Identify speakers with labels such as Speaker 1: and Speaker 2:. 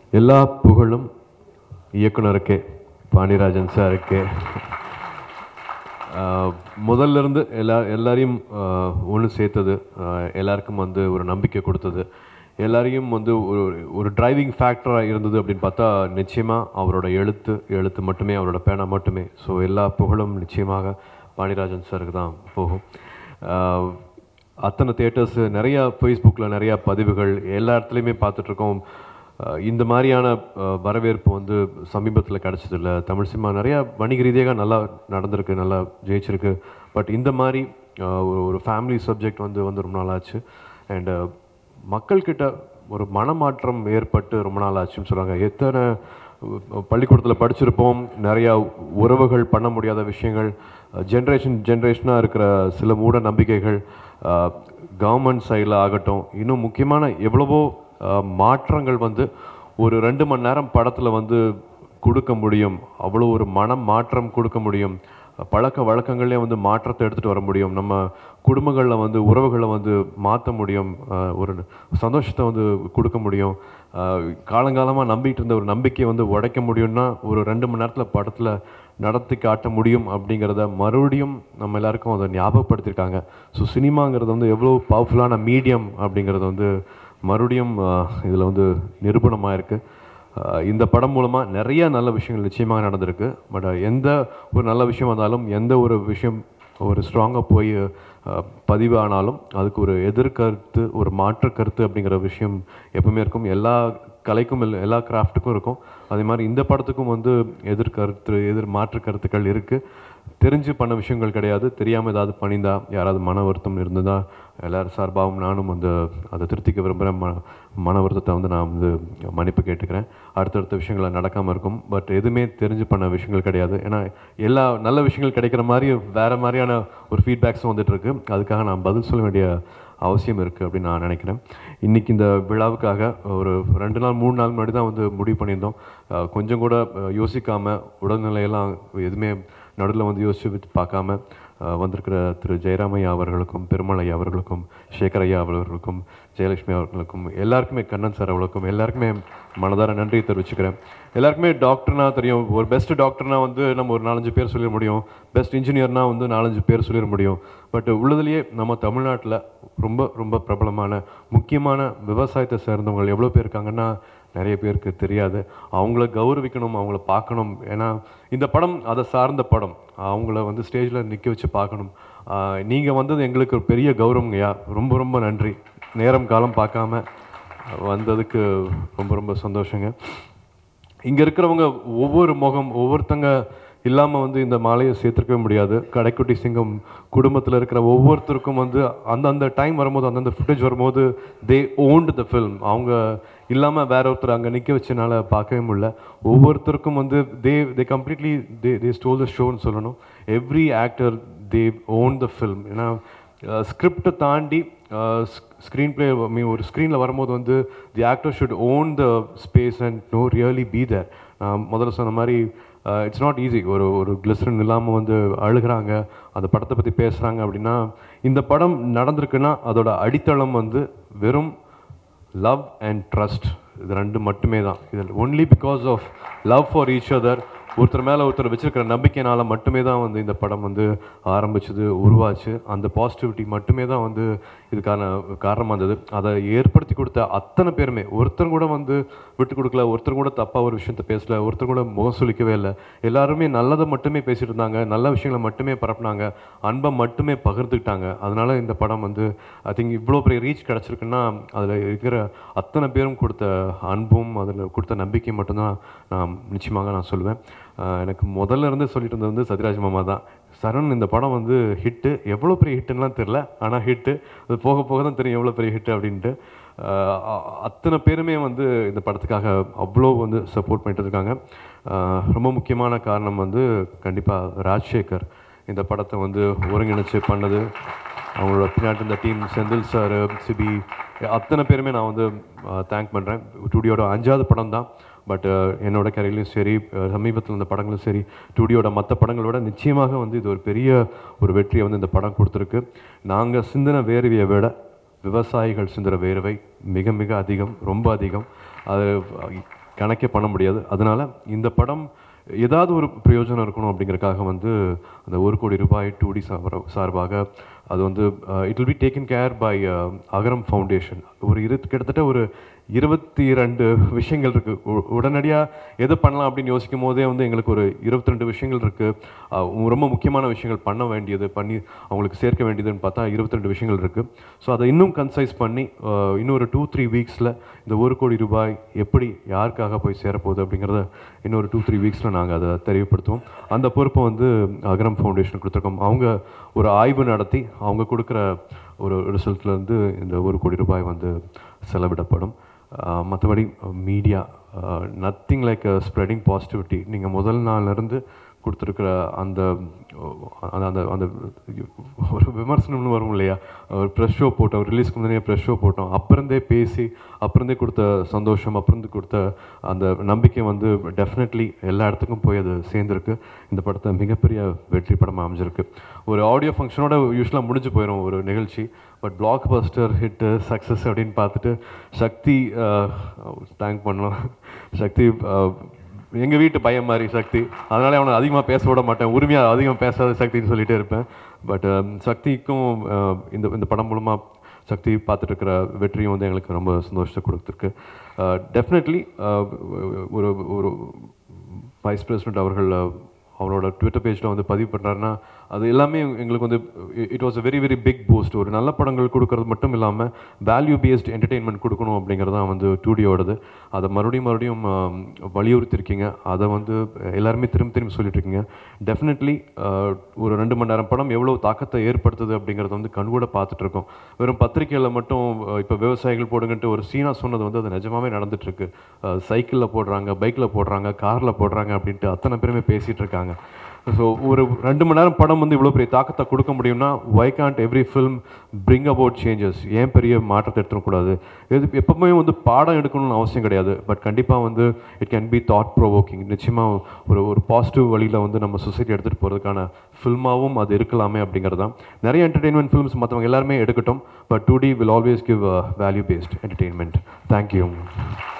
Speaker 1: எல்லா புகழும் இயக்குனருக்கே பாண்டியராஜன் சாருக்கு ஆஹ் முதல்ல இருந்து எல்லா எல்லாரையும் ஒன்று சேர்த்தது ஆஹ் எல்லாருக்கும் வந்து ஒரு நம்பிக்கை கொடுத்தது எல்லாரையும் வந்து ஒரு ஒரு டிரைவிங் ஃபேக்டராக இருந்தது அப்படின்னு பார்த்தா நிச்சயமாக அவரோட எழுத்து எழுத்து மட்டுமே அவரோட பேனா மட்டுமே ஸோ எல்லா புகழும் நிச்சயமாக பாண்டியராஜன் சாருக்கு தான் போகும் ஆஹ் அத்தனை தேட்டர்ஸ் நிறையா ஃபேஸ்புக்கில் நிறையா பதிவுகள் எல்லா இடத்துலையுமே பார்த்துட்ருக்கோம் அஹ் இந்த மாதிரியான அஹ், வரவேற்பு வந்து சமீபத்தில் கிடைச்சதில்ல தமிழ் சினிமா நிறையா வணிக ரீதியாக நல்லா நடந்திருக்கு நல்லா ஜெயிச்சிருக்கு பட் இந்த மாதிரி அஹ், ஒரு ஒரு ஃபேமிலி சப்ஜெக்ட் வந்து வந்து ரொம்ப நாள் ஆச்சு அண்டு மக்கள்கிட்ட ஒரு மனமாற்றம் ஏற்பட்டு ரொம்ப நாள் ஆச்சுன்னு சொல்கிறாங்க எத்தனை பள்ளிக்கூடத்தில் படிச்சிருப்போம் நிறையா உறவுகள் பண்ண முடியாத விஷயங்கள் ஜென்ரேஷன் ஜென்ரேஷனாக இருக்கிற சில மூட நம்பிக்கைகள் கவர்மெண்ட் சைடில் ஆகட்டும் இன்னும் முக்கியமான எவ்வளவோ அஹ், மாற்றங்கள் வந்து ஒரு ரெண்டு மணி நேரம் படத்தில் வந்து கொடுக்க முடியும் அவ்வளோ ஒரு மனம் மாற்றம் கொடுக்க முடியும் பழக்க வழக்கங்கள்லேயே வந்து மாற்றத்தை எடுத்துகிட்டு வர முடியும் நம்ம குடும்பங்களில் வந்து உறவுகளை வந்து மாற்ற முடியும் அஹ், ஒரு சந்தோஷத்தை வந்து கொடுக்க முடியும் காலங்காலமாக நம்பிட்டு இருந்த ஒரு நம்பிக்கையை வந்து உடைக்க முடியும்னா ஒரு ரெண்டு மணி நேரத்தில் படத்தில் நடத்தி காட்ட முடியும் அப்படிங்கிறத மறுபடியும் நம்ம எல்லாருக்கும் அதை ஞாபகப்படுத்தியிருக்காங்க ஸோ சினிமாங்கிறது வந்து எவ்வளோ பவர்ஃபுல்லான மீடியம் அப்படிங்கிறது வந்து மறுபடியும் இதில் வந்து நிரூபணமாக இருக்குது ஆஹ் இந்த படம் மூலமாக நிறைய நல்ல விஷயங்கள் நிச்சயமாக நடந்திருக்கு பட் எந்த ஒரு நல்ல விஷயம் வந்தாலும் எந்த ஒரு விஷயம் ஒரு ஸ்ட்ராங்காக போய் ஆஹ் பதிவானாலும் அதுக்கு ஒரு எதிர்கருத்து ஒரு மாற்று கருத்து அப்படிங்கிற விஷயம் எப்பவுமே இருக்கும் எல்லா கலைக்கும் இல்லை எல்லா கிராஃப்ட்டுக்கும் இருக்கும் அதே மாதிரி இந்த படத்துக்கும் வந்து எதிர்கருத்து எதிர் மாற்று கருத்துக்கள் இருக்குது தெரிஞ்சு பண்ண விஷயங்கள் கிடையாது தெரியாமல் ஏதாவது பண்ணியிருந்தா யாராவது மன வருத்தம் இருந்ததா எல்லாரும் சார்பாகவும் நானும் வந்து அதை திருத்திக்க விரும்புகிறேன் ம மன வருத்தத்தை வந்து நான் வந்து மன்னிப்பு கேட்டுக்கிறேன் அடுத்தடுத்த விஷயங்கள் நடக்காமல் இருக்கும் பட் எதுவுமே தெரிஞ்சு பண்ண விஷயங்கள் கிடையாது ஏன்னா எல்லா நல்ல விஷயங்கள் கிடைக்கிற மாதிரி வேறு மாதிரியான ஒரு ஃபீட்பேக்ஸும் வந்துட்டு இருக்கு அதுக்காக நான் பதில் சொல்ல வேண்டிய அவசியம் இருக்குது அப்படின்னு நான் நினைக்கிறேன் இன்றைக்கி இந்த விழாவுக்காக ஒரு ரெண்டு நாள் மூணு நாள் முன்னாடி தான் வந்து முடிவு பண்ணியிருந்தோம் அஹ் கொஞ்சம் கூட அஹ் யோசிக்காம உடல்நிலையெல்லாம் எதுவுமே நடுவில் வந்து யோசிச்சு வச்சு பார்க்காம அஹ் வந்திருக்கிற திரு ஜெயராமையா அவர்களுக்கும் பெருமலையா அவர்களுக்கும் சேகரையா அவர்களுக்கும் ஜெயலட்சுமி அவர்களுக்கும் எல்லாருக்குமே கண்ணன் சார் அவர்களுக்கும் எல்லாருக்குமே மனதார நன்றி தெரிவிச்சுக்கிறேன் எல்லாருக்குமே டாக்டர்னா தெரியும் ஒரு பெஸ்ட் டாக்டர்னா வந்து நம்ம ஒரு நாலஞ்சு பேர் சொல்லிட முடியும் பெஸ்ட் இன்ஜினியர்னா வந்து நாலஞ்சு பேர் சொல்லிட முடியும் பட் உள்ளதுலேயே நம்ம தமிழ்நாட்டில் ரொம்ப ரொம்ப பிரபலமான முக்கியமான விவசாயத்தை சேர்ந்தவங்க எவ்வளோ பேர் இருக்காங்கன்னா நிறைய பேருக்கு தெரியாது அவங்கள கௌரவிக்கணும் அவங்கள பார்க்கணும் ஏன்னா இந்த படம் அதை சார்ந்த படம் அவங்கள வந்து ஸ்டேஜில் நிற்க வச்சு பார்க்கணும் நீங்கள் வந்தது எங்களுக்கு ஒரு பெரிய கௌரவங்கய்யா ரொம்ப ரொம்ப நன்றி நேரம் காலம் பார்க்காம வந்ததுக்கு ரொம்ப ரொம்ப சந்தோஷங்க இங்கே இருக்கிறவங்க ஒவ்வொரு முகம் ஒவ்வொருத்தங்க இல்லாமல் வந்து இந்த மாலையை சேர்த்துருக்கவே முடியாது கடைக்குட்டி சிங்கம் குடும்பத்தில் இருக்கிற ஒவ்வொருத்தருக்கும் வந்து அந்தந்த டைம் வரும்போது அந்தந்த ஃபுட்டேஜ் வரும்போது தே ஓன்டு த ஃபில்ம் அவங்க இல்லாமல் வேற ஒருத்தர் அங்கே நிற்க வச்சனால பார்க்கவே முடியல ஒவ்வொருத்தருக்கும் வந்து தே தே completely they they stole the ஷோன்னு சொல்லணும் every actor they own the film ஏன்னா ஸ்கிரிப்டை தாண்டி ஸ்க்ரீன் பிளே மீ ஒரு ஸ்க்ரீனில் வரும்போது வந்து the actor should own the space and no really be there நான் முதல்ல சொன்ன மாதிரி இட்ஸ் நாட் ஈஸி ஒரு ஒரு கிளிசரன் இல்லாமல் வந்து அழுகிறாங்க அந்த படத்தை பற்றி பேசுகிறாங்க அப்படின்னா இந்த படம் நடந்திருக்குன்னா அதோட அடித்தளம் வந்து வெறும் லவ் அண்ட் ட்ரஸ்ட் இது ரெண்டு மட்டுமே தான் இது only because of love for each other ஒருத்தர் மேலே ஒருத்தர் வச்சிருக்கிற நம்பிக்கையினால மட்டுமே தான் வந்து இந்த படம் வந்து ஆரம்பிச்சது உருவாச்சு அந்த பாசிட்டிவிட்டி மட்டுமே தான் வந்து இதுக்கான காரணமாக இருந்தது அதை ஏற்படுத்தி கொடுத்த அத்தனை பேருமே ஒருத்தர் கூட வந்து விட்டு கொடுக்கல ஒருத்தர் கூட தப்பாக ஒரு விஷயத்த பேசல ஒருத்தர் கூட முகம் சுளிக்கவே இல்லை எல்லாருமே நல்லதை மட்டுமே பேசிட்டு இருந்தாங்க நல்ல விஷயங்களை மட்டுமே பரப்புனாங்க அன்பை மட்டுமே பகிர்ந்துக்கிட்டாங்க அதனால இந்த படம் வந்து ஐ திங்க் இவ்வளோ பெரிய ரீச் கிடச்சிருக்குன்னா அதில் இருக்கிற அத்தனை பேரும் கொடுத்த அன்பும் அதில் கொடுத்த நம்பிக்கை மட்டும்தான் நான் நிச்சயமாக நான் சொல்லுவேன் ஆஹ் எனக்கு முதல்ல இருந்து சொல்லிட்டு இருந்தது வந்து சத்யராஜ் மாமா தான் சரண் இந்த படம் வந்து ஹிட்டு எவ்வளோ பெரிய ஹிட்டுலாம் தெரில ஆனால் ஹிட்டு அது போக போக தான் தெரியும் எவ்வளோ பெரிய ஹிட் அப்படின்ட்டு ஆஹ் அ- அத்தனை பேருமே வந்து இந்த படத்துக்காக அவ்வளோ வந்து சப்போர்ட் பண்ணிட்டு இருக்காங்க ஆஹ் ரொம்ப முக்கியமான காரணம் வந்து கண்டிப்பாக ராஜ்சேகர் இந்த படத்தை வந்து ஒருங்கிணைச்சு பண்ணது அவங்களோட பின்னாடி இந்த டீம் செந்தில் சார் சிபி அத்தனை பேருமே நான் வந்து தேங்க் பண்ணுறேன் ஸ்டுடியோட அஞ்சாவது படம் தான் பட் என்னோட கரையிலையும் சரி சமீபத்தில் இந்த படங்களும் சரி ஸ்டுடியோட மற்ற படங்களோட நிச்சயமாக வந்து இது ஒரு பெரிய ஒரு வெற்றியை வந்து இந்த படம் கொடுத்துருக்கு நாங்கள் சிந்தின வேர்வையை விட விவசாயிகள் சிந்துற வேர்வை மிக மிக அதிகம் ரொம்ப அதிகம் அது கணக்கே பண்ண முடியாது அதனால இந்த படம் ஏதாவது ஒரு பிரயோஜனம் இருக்கணும் அப்படிங்கறக்காக வந்து அந்த ஒரு கோடி ரூபாய் டூ டி சார்பாக அது வந்து it will be taken care by Agaram foundation ஒரு இரு கிட்டத்தட்ட ஒரு இருபத்தி ரெண்டு விஷயங்கள் இருக்கு உ- உடனடியா எது பண்ணலாம் அப்படின்னு யோசிக்கும் போதே வந்து எங்களுக்கு ஒரு இருபத்தி ரெண்டு விஷயங்கள் இருக்கு அஹ் ரொம்ப முக்கியமான விஷயங்கள் பண்ண வேண்டியது பண்ணி அவங்களுக்கு சேர்க்க வேண்டியதுன்னு பார்த்தா இருபத்தி ரெண்டு விஷயங்கள் இருக்கு ஸோ அதை இன்னும் கன்சைஸ் பண்ணி அஹ் இன்னும் ஒரு டூ த்ரீ வீக்ஸில் இந்த ஒரு கோடி ரூபாய் எப்படி யாருக்காக போய் சேரப்போகுது அப்படிங்கிறத இன்னொரு டூ த்ரீ வீக்ஸில் நாங்கள் அதை தெரியப்படுத்துவோம் அந்த பொறுப்பை வந்து அகரம் ஃபவுண்டேஷன் கொடுத்துருக்கோம் அவங்க ஒரு ஆய்வு நடத்தி அவங்க கொடுக்குற ஒரு ரிசல்ட்லேருந்து இந்த ஒரு கோடி ரூபாய் வந்து செலவிடப்படும் ஆஹ் மற்றபடி media nothing like spreading positivity நீங்கள் முதல் நாள்லேருந்து கொடுத்துருக்குற அந்த அந்த அந்த அந்த ஒரு விமர்சனம்னு வரும் இல்லையா ஒரு ப்ரெஷ் ஷோ போட்டோம் ரிலீஸ்க்கு முன்னாடியே ப்ரெஷ் ஷோ போட்டோம் அப்புறந்தே பேசி அப்புறந்தே கொடுத்த சந்தோஷம் அப்புறந்து கொடுத்த அந்த நம்பிக்கை வந்து டெஃபினெட்லி எல்லா இடத்துக்கும் போய் அது சேர்ந்துருக்கு இந்த படத்தை மிகப்பெரிய வெற்றி படமாக அமைஞ்சிருக்கு ஒரு ஆடியோ ஃபங்க்ஷனோட யூஸ்வலாக முடிஞ்சு போயிடும் ஒரு நிகழ்ச்சி but blockbuster hit success அப்படின்னு பார்த்துட்டு சக்தி தேங்க் பண்ணோம் சக்தி எங்கள் வீட்டு பையன் மாதிரி சக்தி அதனால அவனை அதிகமாக பேச விட மாட்டேன் உரிமையாக அதிகமாக பேசாத சக்தின்னு சொல்லிட்டே இருப்பேன் பட் சக்திக்கும் அஹ், இந்த இந்த படம் மூலமாக சக்தி பார்த்துட்டு இருக்கிற வெற்றியும் வந்து எங்களுக்கு ரொம்ப சந்தோஷத்தை கொடுத்துருக்கு டெஃபினெட்லி ஒரு ஒரு வைஸ் பிரசிடென்ட் அவர்கள் அஹ், அவரோட ட்விட்டர் பேஜில் வந்து பதிவு பண்ணுறாருன்னா அது எல்லாமே எங்களுக்கு வந்து it was a very very big boost ஒரு நல்ல படங்கள் கொடுக்கறது மட்டும் இல்லாமல் வேல்யூ பேஸ்ட் என்டர்டெயின்மெண்ட் கொடுக்கணும் அப்படிங்கிறது தான் வந்து டூடியோடது அதை மறுபடியும் மறுபடியும் ஆம், வலியுறுத்திருக்கீங்க அதை வந்து எல்லாருமே திரும்ப திரும்ப சொல்லிட்டு இருக்கீங்க டெஃபினெட்லி ஒரு ரெண்டு மணி நேரம் படம் எவ்வளோ தாக்கத்தை ஏற்படுத்துது அப்படிங்கிறத வந்து கண்கூட பார்த்துட்டு இருக்கோம் வெறும் பத்திரிக்கையில் மட்டும் இப்போ விவசாயிகள் போடுங்கன்ட்டு ஒரு சீனா சொன்னது வந்து அது நிஜமாவே நடந்துட்டு இருக்கு சைக்கிளில் போடுறாங்க பைக்கில் போடுறாங்க காரில் போடுறாங்க அப்படின்ட்டு அத்தனை பேருமே பேசிட்டு இருக்காங்க ஸோ ஒரு ரெண்டு மணி நேரம் படம் வந்து இவ்வளோ பெரிய தாக்கத்தை கொடுக்க முடியும்னா why can't every film bring about changes ஏன் பெரிய மாற்றத்தை எடுத்துடக்கூடாது இது எப்பவுமே வந்து பாடம் எடுக்கணும்னு அவசியம் கிடையாது பட் கண்டிப்பாக வந்து it can be thought provoking நிச்சயமாக ஒரு ஒரு பாசிட்டிவ் வழியில் வந்து நம்ம சொசைட்டி எடுத்துகிட்டு போகிறதுக்கான ஃபில்மாவும் அது இருக்கலாமே அப்படிங்கிறது தான் நிறைய என்டர்டெயின்மெண்ட் ஃபில்ம்ஸ் மற்றவங்க எல்லாருமே எடுக்கட்டும் but two D will always give value based entertainment thank you